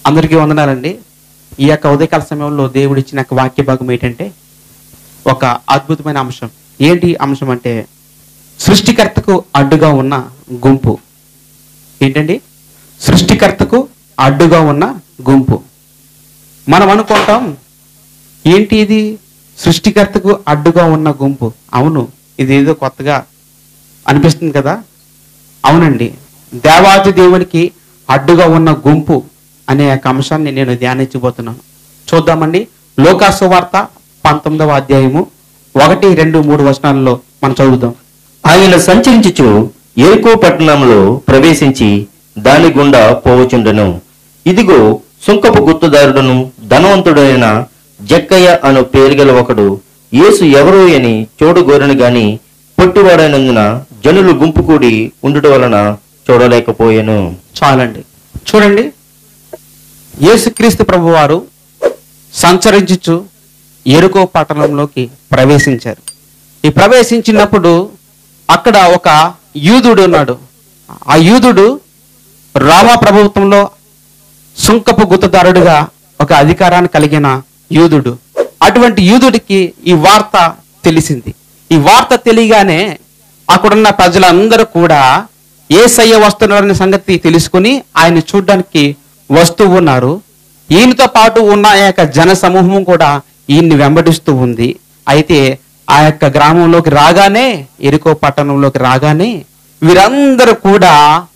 అందరికీ వందనాలండి ఈ యొక్క ఉదయకాల సమయంలో దేవుడు ఇచ్చిన యొక్క వాక్య భాగం ఏంటంటే ఒక అద్భుతమైన అంశం ఏంటి అంశం అంటే సృష్టికర్తకు అడ్డుగా ఉన్న గుంపు ఏంటండి సృష్టికర్తకు అడ్డుగా ఉన్న గుంపు మనం అనుకుంటాం ఏంటి ఇది సృష్టికర్తకు అడ్డుగా ఉన్న గుంపు అవును ఇది ఏదో కొత్తగా అనిపిస్తుంది కదా అవునండి దేవాది దేవునికి అడ్డుగా ఉన్న గుంపు అనే యొక్క అంశాన్ని నేను ధ్యానించబోతున్నాను చూద్దామండి లోకాసు వార్త పంతొమ్మిదవ అధ్యాయము ఒకటి రెండు మూడు వచనాలలో మనం చదువుదాం ఆయన సంచరించుచు ఎరుకో పట్టణంలో ప్రవేశించి దాని గుండా పోవచుండెను ఇదిగో సుంకపు గుర్తుదారుడును ధనవంతుడైన జక్కయ్య అను పేరుగల ఒకడు యేసు ఎవరో అని చూడగోరను గాని పొట్టివాడైనందున జనులు గుంపు కూడి ఉండుట వలన చూడలేకపోయాను చాలండి చూడండి యేసుక్రీస్తు ప్రభువారు సంచరించుచు ఎరుకో పట్టణంలోకి ప్రవేశించారు ఈ ప్రవేశించినప్పుడు అక్కడ ఒక యూదుడు ఉన్నాడు ఆ యూదుడు రామా ప్రభుత్వంలో సుంకపు గుత్తదారుడిగా ఒక అధికారాన్ని కలిగిన యూదుడు అటువంటి యూదుడికి ఈ వార్త తెలిసింది ఈ వార్త తెలియగానే అక్కడున్న ప్రజలందరూ కూడా ఏసయ్య వస్తున్నారనే సంగతి తెలుసుకుని ఆయన చూడడానికి వస్తూ ఉన్నారు ఈయనతో పాటు ఉన్న ఆ యొక్క జన సమూహం కూడా ఈయన్ని వెంబడిస్తూ ఉంది అయితే ఆ యొక్క గ్రామంలోకి రాగానే ఎరుకో పట్టణంలోకి రాగానే వీరందరూ కూడా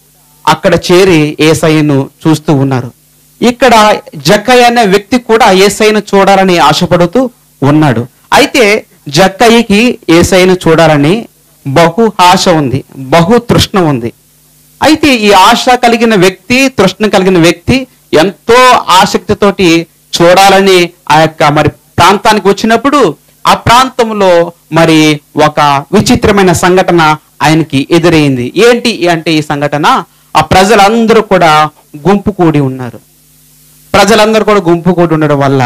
అక్కడ చేరి ఏసయ్యను చూస్తూ ఉన్నారు ఇక్కడ జక్కయ్య అనే వ్యక్తి కూడా ఏసైను చూడాలని ఆశపడుతూ ఉన్నాడు అయితే జక్కయ్యకి ఏసైను చూడాలని బహు ఆశ ఉంది బహు తృష్ణ ఉంది అయితే ఈ ఆశ కలిగిన వ్యక్తి తృష్ణ కలిగిన వ్యక్తి ఎంతో ఆసక్తితోటి చూడాలని ఆ యొక్క మరి ప్రాంతానికి వచ్చినప్పుడు ఆ ప్రాంతంలో మరి ఒక విచిత్రమైన సంఘటన ఆయనకి ఎదురైంది ఏంటి అంటే ఈ సంఘటన ఆ ప్రజలందరూ కూడా గుంపు కూడి ఉన్నారు ప్రజలందరూ కూడా గుంపు కూడి ఉండడం వల్ల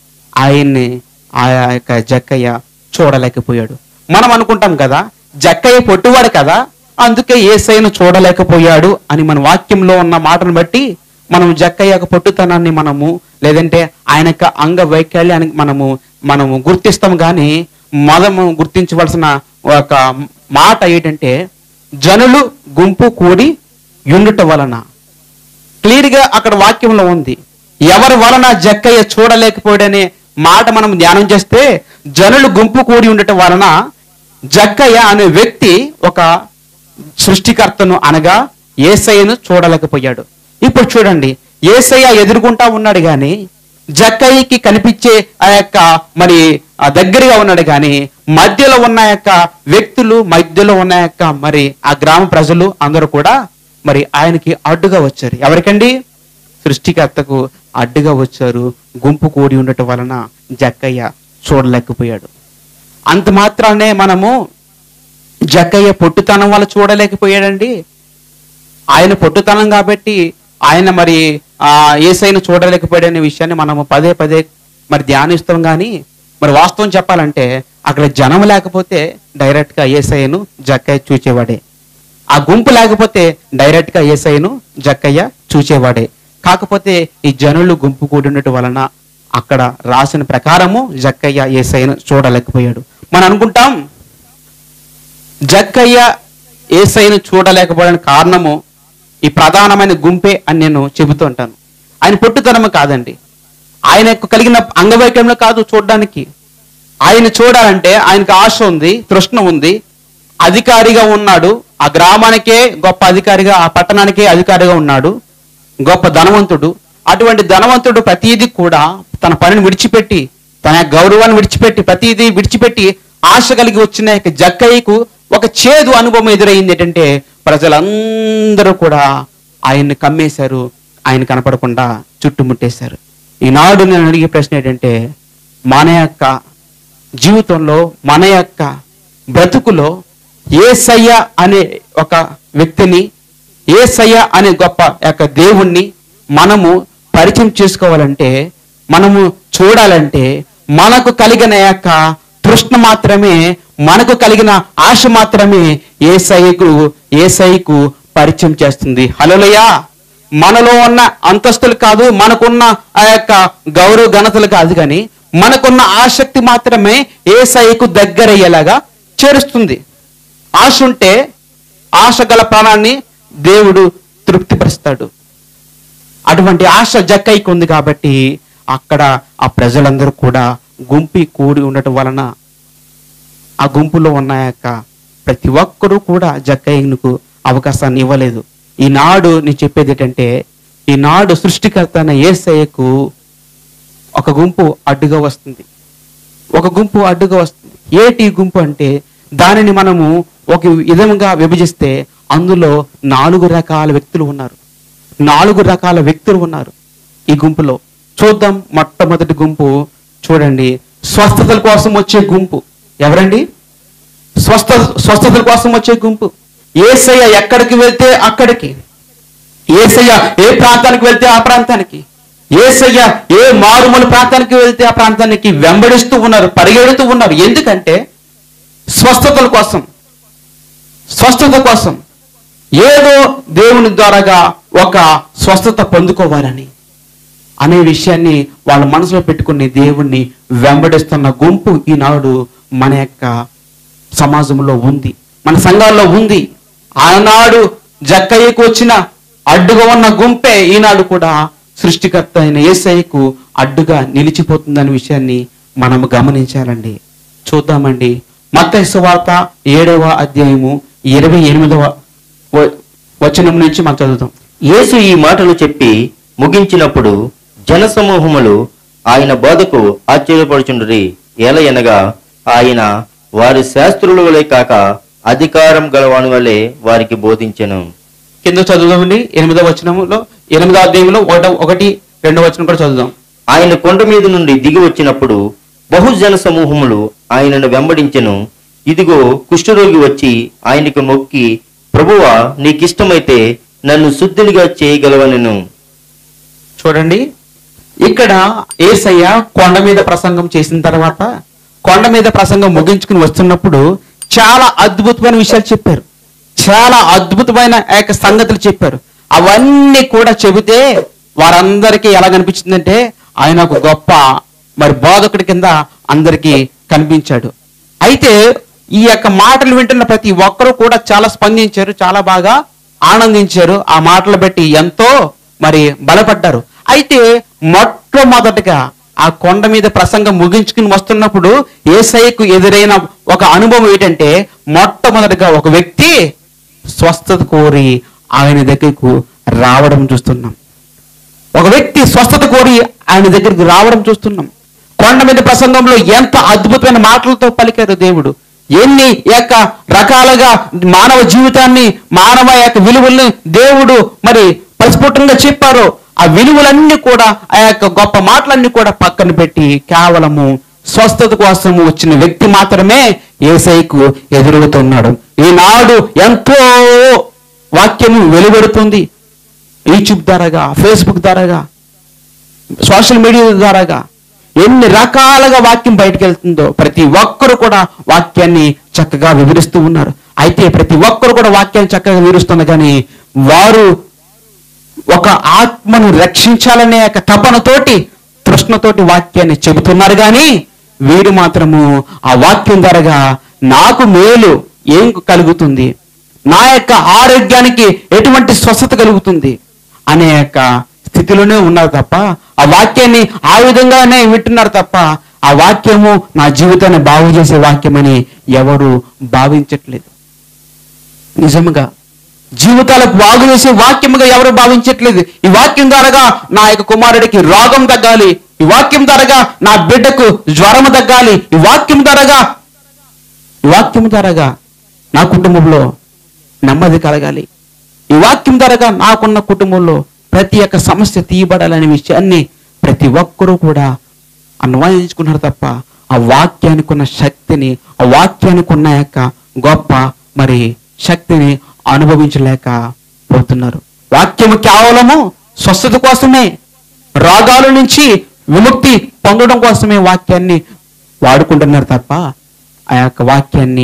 ఆయన్ని ఆ యొక్క జక్కయ్య చూడలేకపోయాడు మనం అనుకుంటాం కదా జక్కయ్య పొట్టివాడు కదా అందుకే ఏసైను చూడలేకపోయాడు అని మన వాక్యంలో ఉన్న మాటను బట్టి మనం జక్కయ్య యొక్క పొట్టుతనాన్ని మనము లేదంటే ఆయన యొక్క అంగ వైకల్యాన్ని మనము మనము గుర్తిస్తాం కానీ మనము గుర్తించవలసిన ఒక మాట ఏంటంటే జనులు గుంపు కూడి ఉండుట వలన క్లియర్ గా అక్కడ వాక్యంలో ఉంది ఎవరి వలన జక్కయ్య చూడలేకపోయాడనే మాట మనం ధ్యానం చేస్తే జనులు గుంపు కూడి ఉండటం వలన జక్కయ్య అనే వ్యక్తి ఒక సృష్టికర్తను అనగా ఏసయ్యను చూడలేకపోయాడు ఇప్పుడు చూడండి ఏసయ్య ఎదుర్కొంటా ఉన్నాడు గాని జక్కయ్యకి కనిపించే ఆ యొక్క మరి ఆ దగ్గరగా ఉన్నాడు గాని మధ్యలో ఉన్న యొక్క వ్యక్తులు మధ్యలో ఉన్న యొక్క మరి ఆ గ్రామ ప్రజలు అందరూ కూడా మరి ఆయనకి అడ్డుగా వచ్చారు ఎవరికండి సృష్టికర్తకు అడ్డుగా వచ్చారు గుంపు కూడి ఉండటం వలన జక్కయ్య చూడలేకపోయాడు అంత మాత్రానే మనము జక్కయ్య పొట్టుతనం వల్ల చూడలేకపోయాడండి ఆయన పొట్టుతనం కాబట్టి ఆయన మరి ఆ ఏసైను చూడలేకపోయాడనే విషయాన్ని మనము పదే పదే మరి ధ్యానిస్తాం కానీ మరి వాస్తవం చెప్పాలంటే అక్కడ జనం లేకపోతే డైరెక్ట్ గా ఏసైను జక్కయ్య చూచేవాడే ఆ గుంపు లేకపోతే డైరెక్ట్ గా ఏసైను జక్కయ్య చూచేవాడే కాకపోతే ఈ జనులు గుంపు కూడినట్టు వలన అక్కడ రాసిన ప్రకారము జక్కయ్య ఏసైను చూడలేకపోయాడు మనం అనుకుంటాం జక్కయ్య ఏసైను చూడలేకపోవడానికి కారణము ఈ ప్రధానమైన గుంపే అని నేను చెబుతూ ఉంటాను ఆయన పొట్టుతనము కాదండి ఆయనకు కలిగిన అంగవైకల్యంలో కాదు చూడడానికి ఆయన చూడాలంటే ఆయనకు ఆశ ఉంది తృష్ణ ఉంది అధికారిగా ఉన్నాడు ఆ గ్రామానికే గొప్ప అధికారిగా ఆ పట్టణానికే అధికారిగా ఉన్నాడు గొప్ప ధనవంతుడు అటువంటి ధనవంతుడు ప్రతిదీ కూడా తన పనిని విడిచిపెట్టి తన గౌరవాన్ని విడిచిపెట్టి ప్రతిదీ విడిచిపెట్టి ఆశ కలిగి వచ్చిన యొక్క జక్కయ్యకు ఒక చేదు అనుభవం ఎదురైంది ఏంటంటే ప్రజలందరూ కూడా ఆయన్ని కమ్మేశారు ఆయన కనపడకుండా చుట్టుముట్టేశారు ఈనాడు నేను అడిగే ప్రశ్న ఏంటంటే మన యొక్క జీవితంలో మన యొక్క బ్రతుకులో ఏసయ్య అనే ఒక వ్యక్తిని ఏసయ్య అనే గొప్ప యొక్క దేవుణ్ణి మనము పరిచయం చేసుకోవాలంటే మనము చూడాలంటే మనకు కలిగిన యొక్క తృష్ణ మాత్రమే మనకు కలిగిన ఆశ మాత్రమే ఏసైకు ఏసైకు పరిచయం చేస్తుంది హలోలయ్యా మనలో ఉన్న అంతస్తులు కాదు మనకున్న ఆ యొక్క గౌరవ ఘనతలు కాదు కానీ మనకున్న ఆసక్తి మాత్రమే ఏసైకు దగ్గరయ్యేలాగా చేరుస్తుంది ఆశ ఉంటే ఆశ గల ప్రాణాన్ని దేవుడు తృప్తిపరుస్తాడు అటువంటి ఆశ జక్కైకి ఉంది కాబట్టి అక్కడ ఆ ప్రజలందరూ కూడా గుంపి కూడి ఉండటం వలన ఆ గుంపులో ఉన్న యొక్క ప్రతి ఒక్కరూ కూడా జక్కయ్యకు అవకాశాన్ని ఇవ్వలేదు ఈనాడు నేను చెప్పేది ఏంటంటే ఈనాడు సృష్టికర్త అయిన ఏసయ్యకు ఒక గుంపు అడ్డుగా వస్తుంది ఒక గుంపు అడ్డుగా వస్తుంది ఏటి గుంపు అంటే దానిని మనము ఒక విధంగా విభజిస్తే అందులో నాలుగు రకాల వ్యక్తులు ఉన్నారు నాలుగు రకాల వ్యక్తులు ఉన్నారు ఈ గుంపులో చూద్దాం మొట్టమొదటి గుంపు చూడండి స్వస్థతల కోసం వచ్చే గుంపు ఎవరండి స్వస్థ స్వస్థతల కోసం వచ్చే గుంపు ఏసయ్య ఎక్కడికి వెళ్తే అక్కడికి ఏసయ్య ఏ ప్రాంతానికి వెళ్తే ఆ ప్రాంతానికి ఏసయ్య ఏ మారుమూల ప్రాంతానికి వెళ్తే ఆ ప్రాంతానికి వెంబడిస్తూ ఉన్నారు పరిగెడుతూ ఉన్నారు ఎందుకంటే స్వస్థతల కోసం స్వస్థత కోసం ఏదో దేవుని ద్వారాగా ఒక స్వస్థత పొందుకోవాలని అనే విషయాన్ని వాళ్ళ మనసులో పెట్టుకుని దేవుణ్ణి వెంబడిస్తున్న గుంపు ఈనాడు మన యొక్క సమాజంలో ఉంది మన సంఘాల్లో ఉంది ఆనాడు జక్కయ్యకు వచ్చిన అడ్డుగా ఉన్న గుంపే ఈనాడు కూడా సృష్టికర్త అయిన ఏసయ్యకు అడ్డుగా నిలిచిపోతుందనే విషయాన్ని మనం గమనించాలండి చూద్దామండి మత్తయి సువార్త ఏడవ అధ్యాయము ఇరవై ఎనిమిదవ వ- వచనం నుంచి మనం చదువుతాం యేసు ఈ మాటలు చెప్పి ముగించినప్పుడు జనసమూహములు ఆయన బోధకు ఆశ్చర్యపడుచుండ్రి ఎలయనగా ఆయన వారి శాస్త్రుల వలె కాక అధికారం గలవాని వలె వారికి బోధించెను కింద చదువుదామండి ఎనిమిదవ వచనములో ఎనిమిదవ అధ్యాయంలో ఒకట ఒకటి రెండవ వచనం కూడా చదువుదాం ఆయన కొండ మీద నుండి దిగి వచ్చినప్పుడు బహుజన సమూహములు ఆయనను వెంబడించెను ఇదిగో కుష్ఠరోగి వచ్చి ఆయనకు మొక్కి ప్రభువా నీకిష్టమైతే నన్ను శుద్ధునిగా చేయగలవనెను చూడండి ఇక్కడ ఏసయ్య కొండ మీద ప్రసంగం చేసిన తర్వాత కొండ మీద ప్రసంగం ముగించుకుని వస్తున్నప్పుడు చాలా అద్భుతమైన విషయాలు చెప్పారు చాలా అద్భుతమైన ఆ యొక్క సంగతులు చెప్పారు అవన్నీ కూడా చెబితే వారందరికీ ఎలా కనిపించిందంటే ఆయన ఒక గొప్ప మరి బోధకుడి కింద అందరికీ కనిపించాడు అయితే ఈ యొక్క మాటలు వింటున్న ప్రతి ఒక్కరూ కూడా చాలా స్పందించారు చాలా బాగా ఆనందించారు ఆ మాటలు బట్టి ఎంతో మరి బలపడ్డారు అయితే మొట్టమొదటిగా ఆ కొండ మీద ప్రసంగం ముగించుకుని వస్తున్నప్పుడు ఏసైకు ఎదురైన ఒక అనుభవం ఏంటంటే మొట్టమొదటిగా ఒక వ్యక్తి స్వస్థత కోరి ఆయన దగ్గరకు రావడం చూస్తున్నాం ఒక వ్యక్తి స్వస్థత కోరి ఆయన దగ్గరికి రావడం చూస్తున్నాం కొండ మీద ప్రసంగంలో ఎంత అద్భుతమైన మాటలతో పలికారు దేవుడు ఎన్ని యొక్క రకాలుగా మానవ జీవితాన్ని మానవ యొక్క విలువల్ని దేవుడు మరి పరిస్ఫుటంగా చెప్పారో ఆ విలువలన్నీ కూడా ఆ యొక్క గొప్ప మాటలన్నీ కూడా పక్కన పెట్టి కేవలము స్వస్థత కోసం వచ్చిన వ్యక్తి మాత్రమే ఏసైకు ఎదురుగుతున్నాడు ఈనాడు ఎంతో వాక్యము వెలువడుతుంది యూట్యూబ్ ద్వారాగా ఫేస్బుక్ ద్వారాగా సోషల్ మీడియా ద్వారాగా ఎన్ని రకాలుగా వాక్యం బయటకు వెళ్తుందో ప్రతి ఒక్కరు కూడా వాక్యాన్ని చక్కగా వివరిస్తూ ఉన్నారు అయితే ప్రతి ఒక్కరు కూడా వాక్యాన్ని చక్కగా వివరిస్తున్నారు కానీ వారు ఒక ఆత్మను రక్షించాలనే యొక్క తపనతోటి తృష్ణతోటి వాక్యాన్ని చెబుతున్నారు కానీ వీరు మాత్రము ఆ వాక్యం ద్వారాగా నాకు మేలు ఏం కలుగుతుంది నా యొక్క ఆరోగ్యానికి ఎటువంటి స్వస్థత కలుగుతుంది అనే యొక్క స్థితిలోనే ఉన్నారు తప్ప ఆ వాక్యాన్ని ఆ విధంగానే వింటున్నారు తప్ప ఆ వాక్యము నా జీవితాన్ని బాగు చేసే వాక్యమని ఎవరు భావించట్లేదు నిజముగా జీవితాలకు బాగు చేసే వాక్యముగా ఎవరు భావించట్లేదు ఈ వాక్యం ద్వారాగా నా యొక్క కుమారుడికి రోగం తగ్గాలి ఈ వాక్యం ద్వారాగా నా బిడ్డకు జ్వరము తగ్గాలి ఈ వాక్యం ద్వారాగా ఈ వాక్యం ద్వారాగా నా కుటుంబంలో నెమ్మది కలగాలి ఈ వాక్యం ద్వారాగా నాకున్న కుటుంబంలో ప్రతి ఒక్క సమస్య తీయబడాలనే విషయాన్ని ప్రతి ఒక్కరూ కూడా అన్వయించుకున్నారు తప్ప ఆ వాక్యానికి ఉన్న శక్తిని ఆ వాక్యానికి ఉన్న యొక్క గొప్ప మరి శక్తిని అనుభవించలేక పోతున్నారు వాక్యము కేవలము స్వస్థత కోసమే రోగాల నుంచి విముక్తి పొందడం కోసమే వాక్యాన్ని వాడుకుంటున్నారు తప్ప ఆ యొక్క వాక్యాన్ని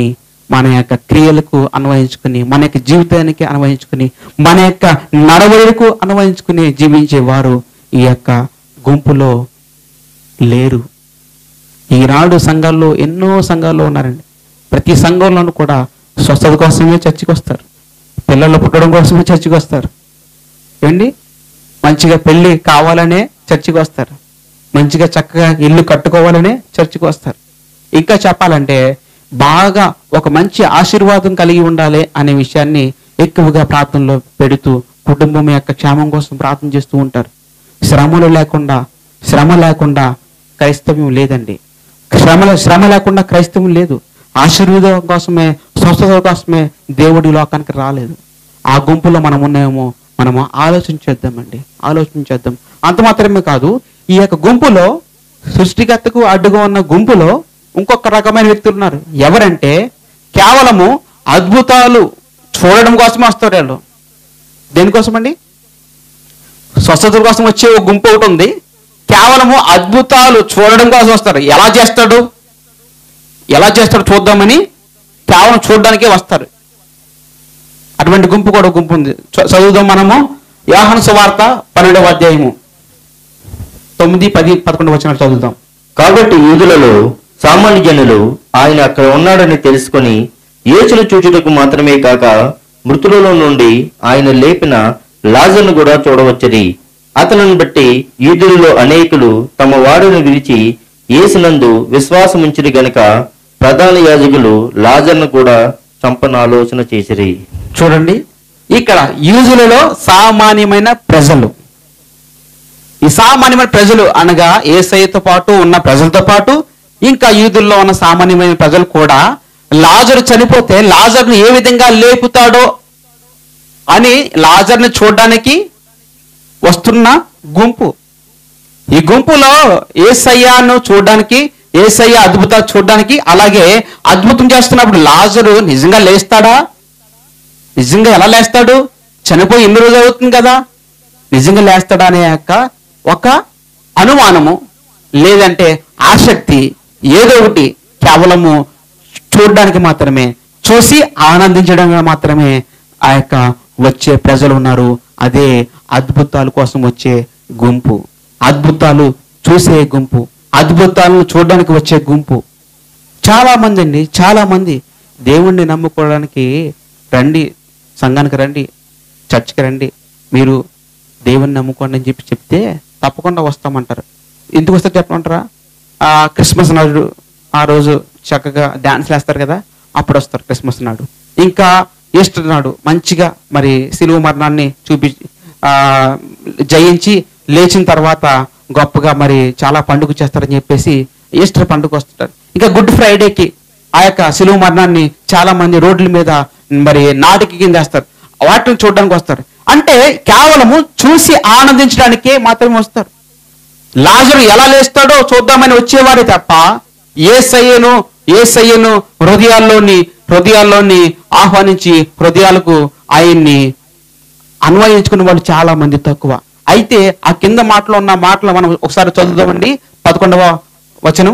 మన యొక్క క్రియలకు అన్వయించుకుని మన యొక్క జీవితానికి అన్వయించుకుని మన యొక్క నడవడికు అన్వయించుకుని జీవించే వారు ఈ యొక్క గుంపులో లేరు ఈనాడు సంఘాల్లో ఎన్నో సంఘాల్లో ఉన్నారండి ప్రతి సంఘంలోనూ కూడా స్వస్థత కోసమే చర్చికి వస్తారు పిల్లలు పుట్టడం కోసమే చర్చికి వస్తారు ఏమండి మంచిగా పెళ్లి కావాలనే చర్చికి వస్తారు మంచిగా చక్కగా ఇల్లు కట్టుకోవాలనే చర్చికి వస్తారు ఇంకా చెప్పాలంటే బాగా ఒక మంచి ఆశీర్వాదం కలిగి ఉండాలి అనే విషయాన్ని ఎక్కువగా ప్రార్థనలో పెడుతూ కుటుంబం యొక్క క్షేమం కోసం ప్రార్థన చేస్తూ ఉంటారు శ్రమలు లేకుండా శ్రమ లేకుండా క్రైస్తవ్యం లేదండి శ్రమ శ్రమ లేకుండా క్రైస్తవం లేదు ఆశీర్వాదం కోసమే స్వస్థత కోసమే దేవుడి లోకానికి రాలేదు ఆ గుంపులో మనం ఉన్నామేమో మనము ఆలోచించేద్దామండి ఆలోచించేద్దాం అంత మాత్రమే కాదు ఈ యొక్క గుంపులో సృష్టికర్తకు అడ్డుగా ఉన్న గుంపులో ఇంకొక రకమైన వ్యక్తులు ఉన్నారు ఎవరంటే కేవలము అద్భుతాలు చూడడం కోసమే వస్తారు వాళ్ళు దేనికోసమండి స్వస్థతల కోసం వచ్చే ఒక గుంపు ఒకటి ఉంది కేవలము అద్భుతాలు చూడడం కోసం వస్తారు ఎలా చేస్తాడు ఎలా చేస్తాడు చూద్దామని కేవలం చూడడానికే వస్తారు అటువంటి గుంపు కూడా ఒక గుంపు ఉంది చ- చదువుదాం మనము యోహాను సువార్త పన్నెండవ అధ్యాయము తొమ్మిది పది పదకొండు వచ్చిన చదువుదాం కాబట్టి యూదులలో సామాన్య జనులు ఆయన అక్కడ ఉన్నాడని తెలుసుకొని యేసును చూచుటకు మాత్రమే కాక మృతులలో నుండి ఆయన లేపిన లాజర్ను కూడా చూడవచ్చది అతనిని బట్టి యూదులలో అనేకులు తమ వారిని విడిచి యేసునందు విశ్వాసముంచిరి గనుక ప్రధాన యాజకులు లాజర్ను కూడా చంపన ఆలోచన చేసిరి చూడండి ఇక్కడ యూజులలో సామాన్యమైన ప్రజలు ఈ సామాన్యమైన ప్రజలు అనగా ఏసైతో పాటు ఉన్న ప్రజలతో పాటు ఇంకా యూదుల్లో ఉన్న సామాన్యమైన ప్రజలు కూడా లాజరు చనిపోతే లాజర్ను ఏ విధంగా లేపుతాడో అని లాజర్ని చూడడానికి వస్తున్న గుంపు ఈ గుంపులో ఏసయ్యాను చూడడానికి ఏసయ్య అద్భుతాలు చూడడానికి అలాగే అద్భుతం చేస్తున్నప్పుడు లాజరు నిజంగా లేస్తాడా నిజంగా ఎలా లేస్తాడు చనిపోయి ఎన్ని రోజులు అవుతుంది కదా నిజంగా లేస్తాడా అనే యొక్క ఒక అనుమానము లేదంటే ఆసక్తి ఏదో ఒకటి కేవలము చూడడానికి మాత్రమే చూసి ఆనందించడానికి మాత్రమే ఆ యొక్క వచ్చే ప్రజలు ఉన్నారు అదే అద్భుతాల కోసం వచ్చే గుంపు అద్భుతాలు చూసే గుంపు అద్భుతాలను చూడడానికి వచ్చే గుంపు చాలా మంది అండి చాలా మంది దేవుణ్ణి నమ్ముకోవడానికి రండి సంఘానికి రండి చర్చికి రండి మీరు దేవుణ్ణి నమ్ముకోండి అని చెప్పి చెప్తే తప్పకుండా వస్తామంటారు ఎందుకు వస్తారు చెప్పమంటారా ఆ క్రిస్మస్ నాడు ఆ రోజు చక్కగా డాన్స్ వేస్తారు కదా అప్పుడు వస్తారు క్రిస్మస్ నాడు ఇంకా ఈస్టర్ నాడు మంచిగా మరి సిలువ మరణాన్ని చూపి ఆ జయించి లేచిన తర్వాత గొప్పగా మరి చాలా పండుగ చేస్తారని చెప్పేసి ఈస్టర్ పండుగ వస్తుంటారు ఇంకా గుడ్ ఫ్రైడేకి ఆ యొక్క సిలువ మరణాన్ని చాలా మంది రోడ్ల మీద మరి నాటికి కింద వేస్తారు వాటిని చూడడానికి వస్తారు అంటే కేవలము చూసి ఆనందించడానికే మాత్రమే వస్తారు లాజరు ఎలా లేస్తాడో చూద్దామని వచ్చేవారే తప్ప ఏ సయ్యను ఏ సయ్యను హృదయాల్లోని హృదయాల్లోని ఆహ్వానించి హృదయాలకు ఆయన్ని అన్వయించుకునే వాళ్ళు చాలా మంది తక్కువ అయితే ఆ కింద మాటలో ఉన్న మాటలు మనం ఒకసారి చదువుదామండి పదకొండవ వచనం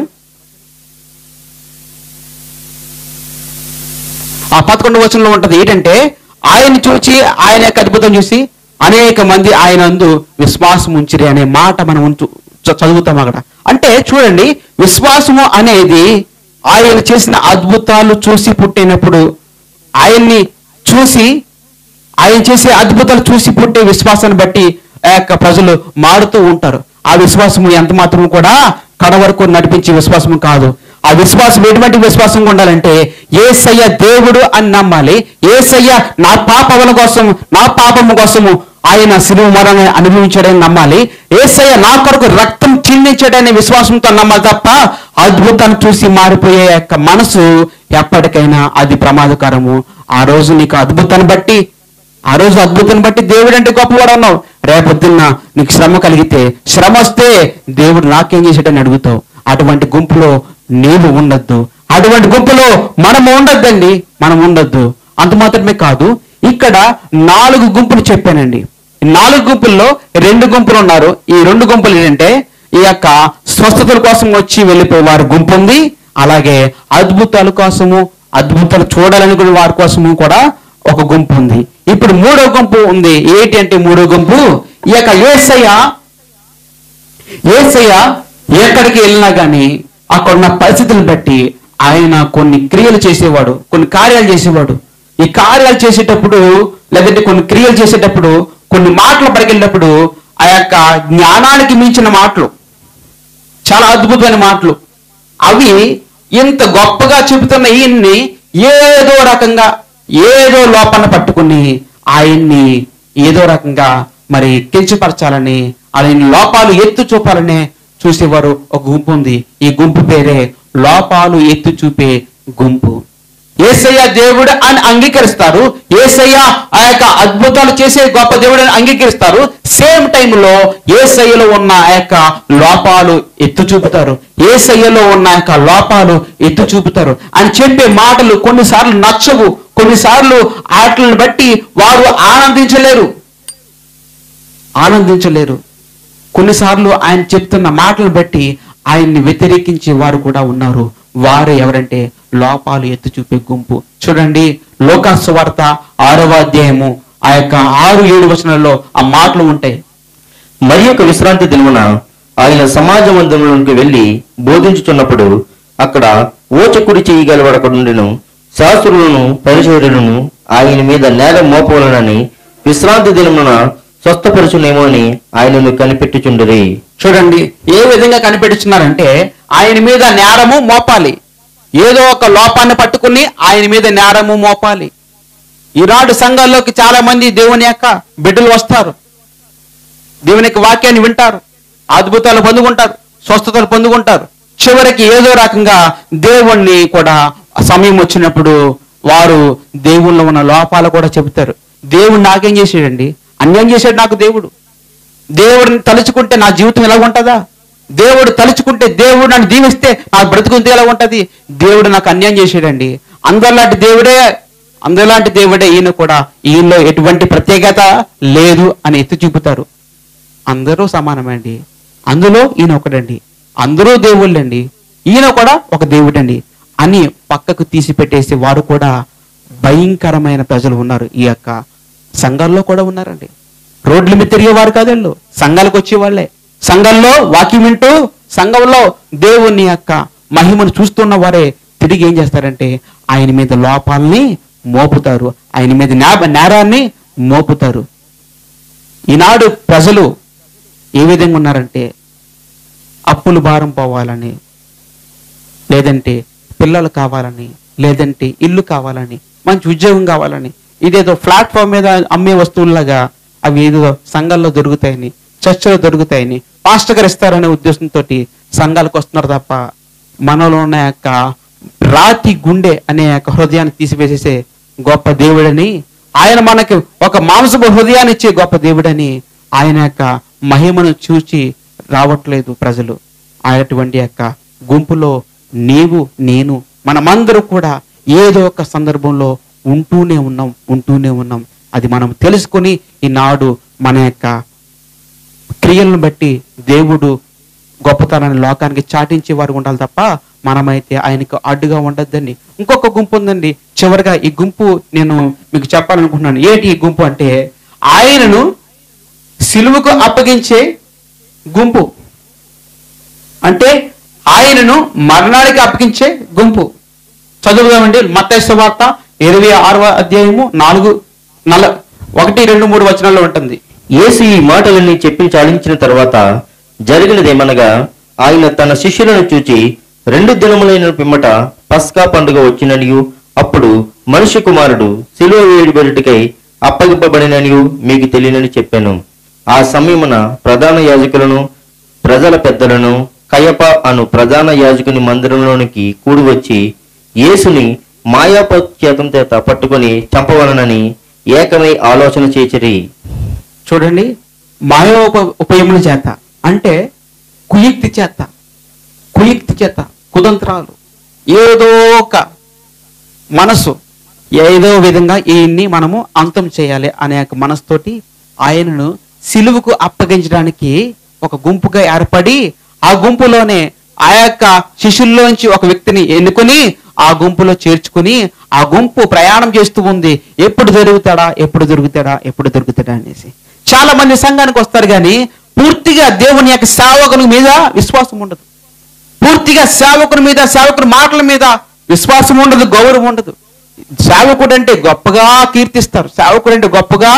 ఆ పదకొండవ వచనంలో ఉంటది ఏంటంటే ఆయన చూచి ఆయన యొక్క అద్భుతం చూసి అనేక మంది ఆయన అందు విశ్వాసం ఉంచిరి అనే మాట మనం ఉంచు చ- చదువుతాం అక్కడ అంటే చూడండి విశ్వాసము అనేది ఆయన చేసిన అద్భుతాలు చూసి పుట్టినప్పుడు ఆయన్ని చూసి ఆయన చేసే అద్భుతాలు చూసి పుట్టే విశ్వాసాన్ని బట్టి ఆ యొక్క ప్రజలు మారుతూ ఉంటారు ఆ విశ్వాసము ఎంత మాత్రం కూడా కడ వరకు నడిపించే విశ్వాసము కాదు ఆ విశ్వాసం ఎటువంటి విశ్వాసంగా ఉండాలంటే ఏసయ్య దేవుడు అని నమ్మాలి ఏసయ్య నా పాపముల కోసం నా పాపము కోసము ఆయన శిలువ మరణాన్ని అనుభవించాడని నమ్మాలి ఏసయ్య నా కొరకు రక్తం చిందించాడనే విశ్వాసంతో నమ్మాలి తప్ప అద్భుతాన్ని చూసి మారిపోయే యొక్క మనసు ఎప్పటికైనా అది ప్రమాదకరము ఆ రోజు నీకు అద్భుతాన్ని బట్టి ఆ రోజు అద్భుతాన్ని బట్టి దేవుడు అంటే గొప్పవాడు అన్నావు రేపొద్దున్న నీకు శ్రమ కలిగితే శ్రమ వస్తే దేవుడు నాకేం చేశాడని అడుగుతావు అటువంటి గుంపులో నీవు ఉండొద్దు అటువంటి గుంపులో మనం ఉండొద్దండి మనం ఉండొద్దు అంత మాత్రమే కాదు ఇక్కడ నాలుగు గుంపులు చెప్పానండి ఈ నాలుగు గుంపుల్లో రెండు గుంపులు ఉన్నారు ఈ రెండు గుంపులు ఏంటంటే ఈ యొక్క స్వస్థతల కోసం వచ్చి వెళ్ళిపోయే వారి గుంపు ఉంది అలాగే అద్భుతాల కోసము అద్భుతాలు చూడాలనుకునే వారి కోసము కూడా ఒక గుంపు ఉంది ఇప్పుడు మూడో గుంపు ఉంది ఏంటి అంటే మూడో గుంపు ఈ యొక్క ఏసయ్య ఏసయ్య ఎక్కడికి వెళ్ళినా గాని అక్కడ ఉన్న పరిస్థితులను బట్టి ఆయన కొన్ని క్రియలు చేసేవాడు కొన్ని కార్యాలు చేసేవాడు ఈ కార్యాలు చేసేటప్పుడు లేదంటే కొన్ని క్రియలు చేసేటప్పుడు కొన్ని మాటలు పలికేటప్పుడు ఆ యొక్క జ్ఞానానికి మించిన మాటలు చాలా అద్భుతమైన మాటలు అవి ఇంత గొప్పగా చెబుతున్న ఈయన్ని ఏదో రకంగా ఏదో లోపన పట్టుకుని ఆయన్ని ఏదో రకంగా మరి కించపరచాలని ఆయన లోపాలు ఎత్తు చూపాలనే చూసేవారు ఒక గుంపు ఉంది ఈ గుంపు పేరే లోపాలు ఎత్తు చూపే గుంపు ఏసయ్య దేవుడు అని అంగీకరిస్తారు ఏసయ్య ఆ యొక్క అద్భుతాలు చేసే గొప్ప దేవుడు అని అంగీకరిస్తారు సేమ్ టైంలో ఏసయ్యలో ఉన్న ఆ యొక్క లోపాలు ఎత్తు చూపుతారు ఏసయ్యలో ఉన్న ఆ యొక్క లోపాలు ఎత్తు చూపుతారు అని చెప్పే మాటలు కొన్నిసార్లు నచ్చవు కొన్నిసార్లు వాటిని బట్టి వారు ఆనందించలేరు ఆనందించలేరు కొన్నిసార్లు ఆయన చెప్తున్న మాటలు బట్టి ఆయన్ని వ్యతిరేకించే వారు కూడా ఉన్నారు వారు ఎవరంటే లోపాలు ఎత్తి చూపే గుంపు చూడండి లోకాసు వార్త ఆరవ అధ్యాయము ఆ యొక్క ఆరు ఏడు వచనాల్లో ఆ మాటలు ఉంటాయి మరి యొక్క విశ్రాంతి దినమున ఆయన సమాజ మందిరంలోకి వెళ్లి బోధించుచున్నప్పుడు అక్కడ ఓచకుడి చేయగలవడకుండెను శాస్త్రులను పరిచయులను ఆయన మీద నేల మోపవలనని విశ్రాంతి దినమున స్వస్థపరచునేమో అని ఆయనను కనిపెట్టుచుండిరి చూడండి ఏ విధంగా కనిపెడుతున్నారంటే ఆయన మీద నేరము మోపాలి ఏదో ఒక లోపాన్ని పట్టుకుని ఆయన మీద నేరము మోపాలి ఈనాడు సంఘాల్లోకి చాలా మంది దేవుని యొక్క బిడ్డలు వస్తారు దేవుని యొక్క వాక్యాన్ని వింటారు అద్భుతాలు పొందుకుంటారు స్వస్థతలు పొందుకుంటారు చివరికి ఏదో రకంగా దేవుణ్ణి కూడా సమయం వచ్చినప్పుడు వారు దేవుళ్ళలో ఉన్న లోపాలు కూడా చెబుతారు దేవుడు నాకేం చేసాడండి అన్యాయం చేశాడు నాకు దేవుడు దేవుడిని తలుచుకుంటే నా జీవితం ఎలా ఉంటుందా దేవుడు తలుచుకుంటే దేవుడు నన్ను దీవిస్తే నా బ్రతుకుంటే ఎలా ఉంటది దేవుడు నాకు అన్యాయం చేశాడండి అందరిలాంటి దేవుడే అందరిలాంటి దేవుడే ఈయన కూడా ఈయనలో ఎటువంటి ప్రత్యేకత లేదు అని ఎత్తి చూపుతారు అందరూ సమానమండి అందులో ఈయన ఒకడండి అందరూ దేవుళ్ళండి ఈయన కూడా ఒక దేవుడండి అని పక్కకు తీసి పెట్టేసి వారు కూడా భయంకరమైన ప్రజలు ఉన్నారు ఈ యొక్క సంఘాల్లో కూడా ఉన్నారండి రోడ్ల మీద తిరిగేవారు కాదు వీళ్ళు సంఘాలకు వచ్చేవాళ్ళే సంఘంలో వాక్యం వింటూ సంఘంలో దేవుని యొక్క మహిమను చూస్తున్న వారే తిరిగి ఏం చేస్తారంటే ఆయన మీద లోపాలని మోపుతారు ఆయన మీద న్యా- నేరాన్ని మోపుతారు ఈనాడు ప్రజలు ఏ విధంగా ఉన్నారంటే అప్పులు భారం పోవాలని లేదంటే పిల్లలు కావాలని లేదంటే ఇల్లు కావాలని మంచి ఉద్యోగం కావాలని ఇదేదో ప్లాట్ఫామ్ మీద అమ్మే వస్తువుల్లాగా అవి ఏదో సంఘాల్లో దొరుకుతాయని చర్చలో దొరుకుతాయని పాస్టర్ గారు ఇస్తారనే ఉద్దేశంతో సంఘాలకు వస్తున్నారు తప్ప మనలో ఉన్న యొక్క రాతి గుండె అనే యొక్క హృదయాన్ని తీసివేసేసే గొప్ప దేవుడని ఆయన మనకి ఒక మాంసపు హృదయాన్ని ఇచ్చే గొప్ప దేవుడని ఆయన యొక్క మహిమను చూచి రావట్లేదు ప్రజలు అటువంటి యొక్క గుంపులో నీవు నేను మనమందరూ కూడా ఏదో ఒక సందర్భంలో ఉంటూనే ఉన్నాం ఉంటూనే ఉన్నాం అది మనం తెలుసుకొని ఈనాడు మన యొక్క క్రియలను బట్టి దేవుడు గొప్పతనాన్ని లోకానికి చాటించే వారు ఉండాలి తప్ప మనమైతే ఆయనకు అడ్డుగా ఉండొద్దండి ఇంకొక గుంపు ఉందండి చివరిగా ఈ గుంపు నేను మీకు చెప్పాలనుకుంటున్నాను ఏంటి ఈ గుంపు అంటే ఆయనను సిలువకు అప్పగించే గుంపు అంటే ఆయనను మరణానికి అప్పగించే గుంపు చదువుదామండి మత్తైసు వార్త ఇరవై ఆరవ అధ్యాయము నాలుగు నల ఒకటి రెండు మూడు వచనాల్లో ఉంటుంది యేసు ఈ మాటలన్నీ చెప్పి చాలించిన తర్వాత జరిగినదేమనగా ఆయన తన శిష్యులను చూచి రెండు దినములైన పిమ్మట పస్కా పండుగ వచ్చిననియు అప్పుడు మనుష్య కుమారుడు శిలువ వేయబడికై అప్పగింపబడిననియు మీకు తెలియనని చెప్పాను ఆ సమయమున ప్రధాన యాజకులను ప్రజల పెద్దలను కయప అను ప్రధాన యాజకుని మందిరంలోనికి కూడి వచ్చి యేసుని మాయాపచేతం చేత పట్టుకొని చంపవలనని ఏకమై ఆలోచన చేచిరి చూడండి మాయో ఉప- ఉపయముల చేత అంటే కుయుక్తి చేత కుయుక్తి చేత కుతంత్రాలు ఏదో ఒక మనసు ఏదో విధంగా ఈయన్ని మనము అంతం చేయాలి అనే ఒక మనసుతోటి ఆయనను సిలువుకు అప్పగించడానికి ఒక గుంపుగా ఏర్పడి ఆ గుంపులోనే ఆ యొక్క శిష్యుల్లోంచి ఒక వ్యక్తిని ఎన్నుకొని ఆ గుంపులో చేర్చుకుని ఆ గుంపు ప్రయాణం చేస్తూ ఉంది ఎప్పుడు దొరుకుతాడా ఎప్పుడు దొరుకుతాడా ఎప్పుడు దొరుకుతాడా అనేసి చాలా మంది సంఘానికి వస్తారు కానీ పూర్తిగా దేవుని యొక్క సేవకుని మీద విశ్వాసం ఉండదు పూర్తిగా సేవకుని మీద సేవకుని మాటల మీద విశ్వాసం ఉండదు గౌరవం ఉండదు సేవకుడు అంటే గొప్పగా కీర్తిస్తారు సేవకుడు అంటే గొప్పగా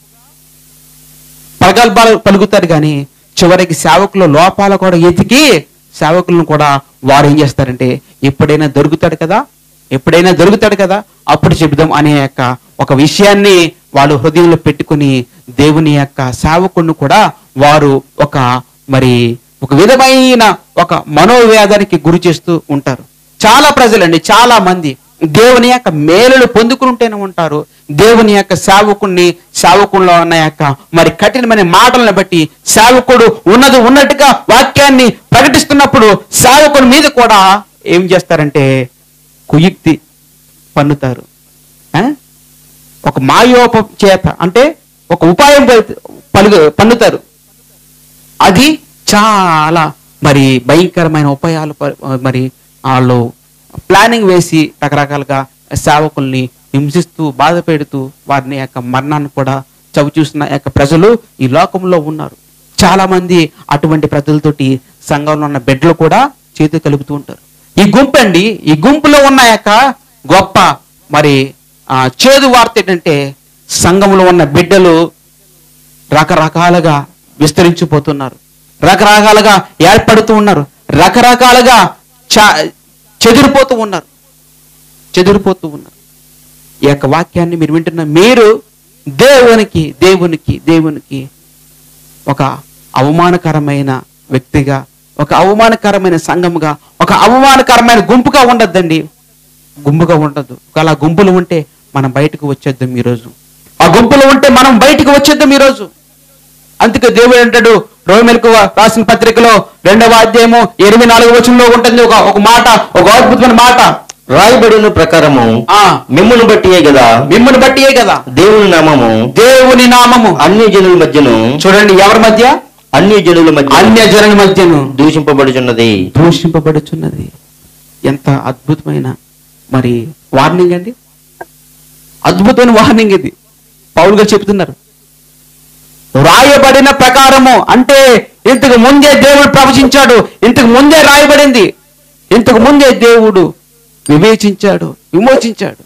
ప్రగల్భాలు పలుకుతారు కానీ చివరికి సేవకుల లోపాలు కూడా ఎతికి సేవకులను కూడా వారు ఏం చేస్తారంటే ఎప్పుడైనా దొరుకుతాడు కదా ఎప్పుడైనా దొరుకుతాడు కదా అప్పుడు చెబుదాం అనే యొక్క ఒక విషయాన్ని వాళ్ళు హృదయంలో పెట్టుకుని దేవుని యొక్క సేవకుడిని కూడా వారు ఒక మరి ఒక విధమైన ఒక మనోవేదానికి గురి చేస్తూ ఉంటారు చాలా ప్రజలండి చాలా మంది దేవుని యొక్క మేలులు పొందుకుంటూనే ఉంటారు దేవుని యొక్క సేవకుణ్ణి సేవకుల్లో ఉన్న యొక్క మరి కఠినమైన మాటలను బట్టి సేవకుడు ఉన్నది ఉన్నట్టుగా వాక్యాన్ని ప్రకటిస్తున్నప్పుడు సేవకుని మీద కూడా ఏం చేస్తారంటే కుయుక్తి పన్నుతారు ఆ? ఒక మాయోప చేత అంటే ఒక ఉపాయం పలు- పలుగు పన్నుతారు అది చాలా మరి భయంకరమైన ఉపాయాలు ప- మరి వాళ్ళు ప్లానింగ్ వేసి రకరకాలుగా సేవకుల్ని హింసిస్తూ బాధ పెడుతూ వారిని యొక్క మరణాన్ని కూడా చవి చూసిన యొక్క ప్రజలు ఈ లోకంలో ఉన్నారు చాలా మంది అటువంటి ప్రజలతోటి సంఘంలో ఉన్న బిడ్డలు కూడా చేతి కలుపుతూ ఉంటారు ఈ గుంపు అండి ఈ గుంపులో ఉన్న యొక్క గొప్ప మరి ఆ, చేదు వార్త ఏంటంటే సంఘంలో ఉన్న బిడ్డలు రకరకాలుగా విస్తరించిపోతున్నారు రకరకాలుగా ఏర్పడుతూ ఉన్నారు రకరకాలుగా చ- చెదిరిపోతూ ఉన్నారు చెదిరిపోతూ ఉన్నారు ఈ యొక్క వాక్యాన్ని మీరు వింటున్న మీరు దేవునికి దేవునికి దేవునికి ఒక అవమానకరమైన వ్యక్తిగా ఒక అవమానకరమైన సంఘముగా ఒక అవమానకరమైన గుంపుగా ఉండద్దండి గుంపుగా ఉండదు అలా గుంపులు ఉంటే మనం బయటకు వచ్చేద్దాం ఈరోజు ఆ గుంపులో ఉంటే మనం బయటకు వచ్చేద్దాం ఈరోజు అందుకే దేవుడు అంటాడు రోమిలకు రాసిన పత్రికలో రెండవ అధ్యాయము ఇరవై నాలుగు వచనంలో ఉంటుంది ఒక ఒక మాట ఒక అద్భుతమైన మాట రాయబడిన ప్రకారము ఆ మిమ్మల్ని బట్టియే కదా మిమ్మల్ని బట్టియే కదా దేవుని నామము దేవుని నామము అన్య జనుల మధ్యను చూడండి ఎవరి మధ్య అన్య జనుల మధ్య అన్య జనుల మధ్యను దూషింపబడుచున్నది దూషింపబడుచున్నది ఎంత అద్భుతమైన మరి వార్నింగ్ అండి అద్భుతమైన వార్నింగ్ ఇది పౌలు గారు చెప్తున్నారు రాయబడిన ప్రకారము అంటే ఇంతకు ముందే దేవుడు ప్రవచించాడు ఇంతకు ముందే రాయబడింది ఇంతకు ముందే దేవుడు వివేచించాడు విమోచించాడు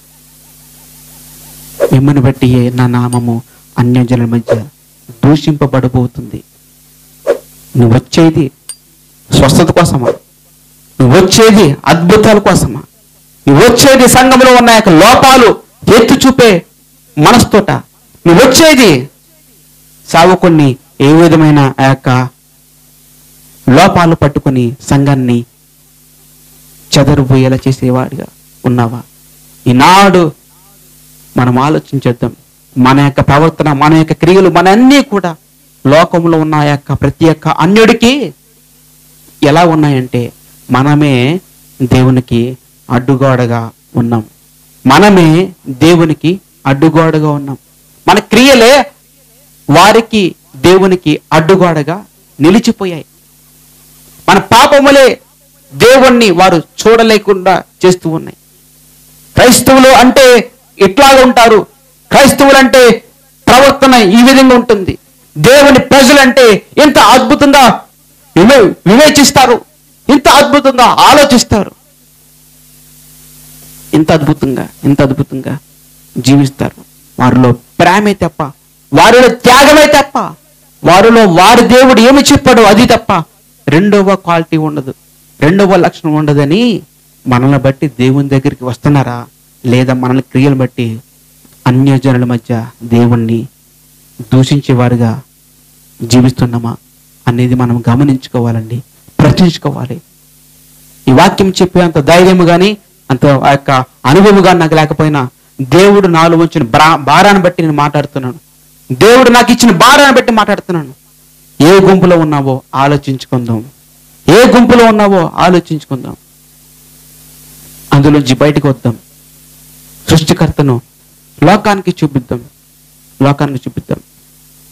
మిమ్మల్ని బట్టి నా నామము అన్యజనుల మధ్య దూషింపబడబోతుంది నువ్వు వచ్చేది స్వస్థత కోసమా నువ్వు వచ్చేది అద్భుతాల కోసమా నువ్వు వచ్చేది సంఘంలో ఉన్న యొక్క లోపాలు ఎత్తు చూపే మనస్తోట నువ్వు వచ్చేది సావుకుని ఏ విధమైన ఆ యొక్క లోపాలు పట్టుకొని సంఘాన్ని చెదరుపోయేలా చేసేవాడిగా ఉన్నావా ఈనాడు మనం ఆలోచించేద్దాం మన యొక్క ప్రవర్తన మన యొక్క క్రియలు మన అన్నీ కూడా లోకంలో ఉన్న ఆ యొక్క ప్రతి ఒక్క అన్యుడికి ఎలా ఉన్నాయంటే మనమే దేవునికి అడ్డుగోడగా ఉన్నాం మనమే దేవునికి అడ్డుగోడగా ఉన్నాం మన క్రియలే వారికి దేవునికి అడ్డుగోడగా నిలిచిపోయాయి మన పాపములే దేవుణ్ణి వారు చూడలేకుండా చేస్తూ ఉన్నాయి క్రైస్తవులు అంటే ఇట్లాగా ఉంటారు క్రైస్తవులు అంటే ప్రవర్తన ఈ విధంగా ఉంటుంది దేవుని ప్రజలంటే ఇంత అద్భుతంగా వివే వివేచిస్తారు ఇంత అద్భుతంగా ఆలోచిస్తారు ఇంత అద్భుతంగా ఇంత అద్భుతంగా జీవిస్తారు వారిలో ప్రేమే తప్ప వారిలో త్యాగమే తప్ప వారిలో వారి దేవుడు ఏమి చెప్పాడో అది తప్ప రెండవ క్వాలిటీ ఉండదు రెండవ లక్షణం ఉండదని మనల్ని బట్టి దేవుని దగ్గరికి వస్తున్నారా లేదా మనల్ని క్రియలు బట్టి అన్యజనుల మధ్య దేవుణ్ణి దూషించేవారుగా జీవిస్తున్నామా అనేది మనం గమనించుకోవాలండి ప్రశ్నించుకోవాలి ఈ వాక్యం చెప్పే అంత ధైర్యం కానీ అంత ఆ యొక్క అనుభవం కానీ నాకు లేకపోయినా దేవుడు నాలో ఉంచిన బ్రా- భారాన్ని బట్టి నేను మాట్లాడుతున్నాను దేవుడు నాకు ఇచ్చిన భారాన్ని బట్టి మాట్లాడుతున్నాను ఏ గుంపులో ఉన్నావో ఆలోచించుకుందాం ఏ గుంపులో ఉన్నావో ఆలోచించుకుందాం అందులోంచి బయటకు వద్దాం సృష్టికర్తను లోకానికి చూపిద్దాం లోకానికి చూపిద్దాం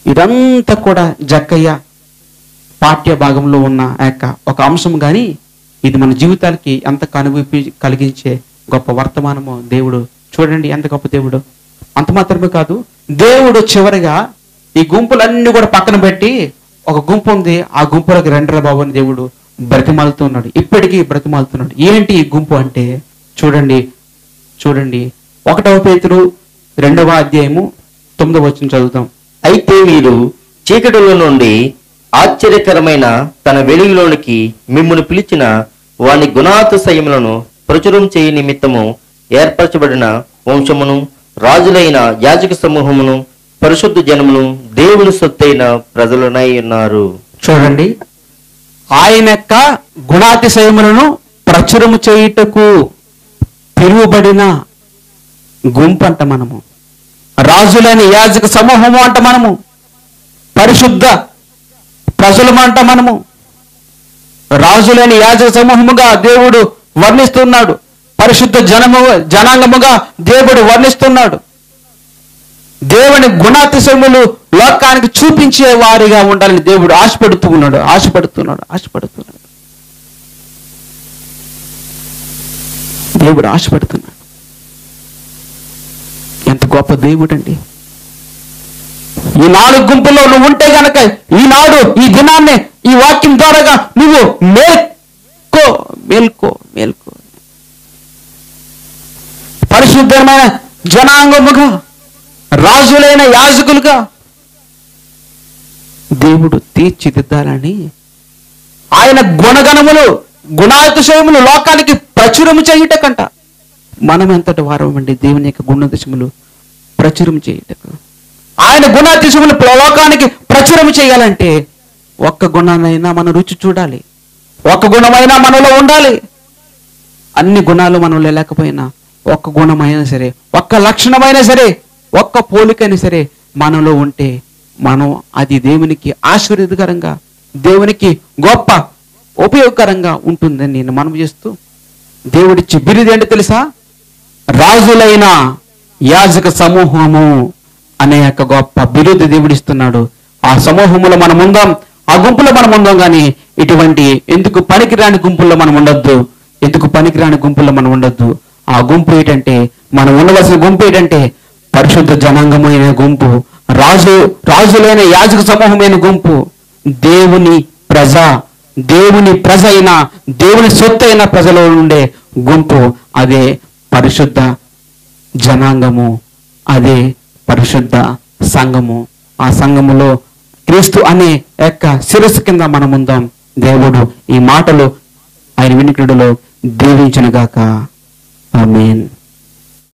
ఇదంతా కూడా జక్కయ్య పాఠ్య భాగంలో ఉన్న ఆ యొక్క ఒక అంశం కానీ ఇది మన జీవితాలకి ఎంత కనువిప్పి కలిగించే గొప్ప వర్తమానమో దేవుడు చూడండి ఎంత గొప్ప దేవుడు అంత మాత్రమే కాదు దేవుడు చివరిగా ఈ గుంపులన్నీ కూడా పక్కన పెట్టి ఒక గుంపు ఉంది ఆ గుంపులోకి రెండర బాబు అని దేవుడు బ్రతిమాలుతున్నాడు ఇప్పటికీ బ్రతిమాలుతున్నాడు ఏంటి ఈ గుంపు అంటే చూడండి చూడండి ఒకటవ పేతురు రెండవ అధ్యాయము తొమ్మిదవ వచ్చిన చదువుతాం అయితే మీరు చీకటిలో నుండి ఆశ్చర్యకరమైన తన వెలుగులోనికి మిమ్మును పిలిచిన వాని గుణాతిశయములను ప్రచురం చేయ నిమిత్తము ఏర్పరచబడిన వంశమును రాజులైన యాజక సమూహమును పరిశుద్ధ జనమును దేవుని సొత్తైన ప్రజలనై ఉన్నారు చూడండి ఆయన యొక్క గుణాతిశయములను ప్రచురము చేయుటకు పిలువబడిన గుంపు అంట మనము రాజులైన యాజక సమూహము అంట మనము పరిశుద్ధ ప్రజలము అంట మనము రాజులైన యాజక సమూహముగా దేవుడు వర్ణిస్తున్నాడు పరిశుద్ధ జనము జనాంగముగా దేవుడు వర్ణిస్తున్నాడు దేవుని గుణాతిశయములు లోకానికి చూపించే వారిగా ఉండాలని దేవుడు ఆశపడుతూ ఉన్నాడు ఆశపడుతున్నాడు ఆశపడుతున్నాడు దేవుడు ఆశపడుతున్నాడు ఎంత గొప్ప దేవుడు అండి ఈ నాలుగు గుంపుల్లో నువ్వు ఉంటే గనక ఈనాడు ఈ దినాన్ని ఈ వాక్యం ద్వారాగా నువ్వు మేల్కో మేల్కో మేల్కో పరిశుద్ధమైన జనాంగముగా రాజులైన యాజకులుగా దేవుడు తీర్చిదిద్దాలని ఆయన గుణగణములు గుణాతిశయములు లోకానికి ప్రచురము చేయుటకంట మనం ఎంతటి వారం అండి దేవుని యొక్క గుణాతిశయములు ప్రచురం చేయుటకు ఆయన గుణాతిశయములు లోకానికి ప్రచురం చేయాలంటే ఒక్క గుణానైనా మనం రుచి చూడాలి ఒక్క గుణమైనా మనలో ఉండాలి అన్ని గుణాలు మనలో లేకపోయినా ఒక్క గుణమైనా సరే ఒక్క లక్షణమైనా సరే ఒక్క పోలికైనా సరే మనలో ఉంటే మనం అది దేవునికి ఆశీర్వదకరంగా దేవునికి గొప్ప ఉపయోగకరంగా ఉంటుందని నేను మనం చేస్తూ దేవుడిచ్చి బిరుదు ఏంటో తెలుసా రాజులైన యాజక సమూహము అనే యొక్క గొప్ప బిరుదు దేవుడిస్తున్నాడు ఆ సమూహములో మనం ఉందాం ఆ గుంపులో మనం ఉందాం కానీ ఇటువంటి ఎందుకు పనికిరాని గుంపుల్లో మనం ఉండొద్దు ఎందుకు పనికిరాని గుంపుల్లో మనం ఉండొద్దు ఆ గుంపు ఏంటంటే మనం ఉండవలసిన గుంపు ఏంటంటే పరిశుద్ధ జనాంగమైన గుంపు రాజు రాజులైన యాజక సమూహమైన గుంపు దేవుని ప్రజ దేవుని ప్రజ అయిన దేవుని సొత్తు అయిన ప్రజలో ఉండే గుంపు అదే పరిశుద్ధ జనాంగము అదే పరిశుద్ధ సంఘము ఆ సంఘములో క్రీస్తు అనే యొక్క శిరస్సు కింద మనం ఉందాం దేవుడు ఈ మాటలు ఆయన వినికిడిలో దీవించనుగాక ఆమేన్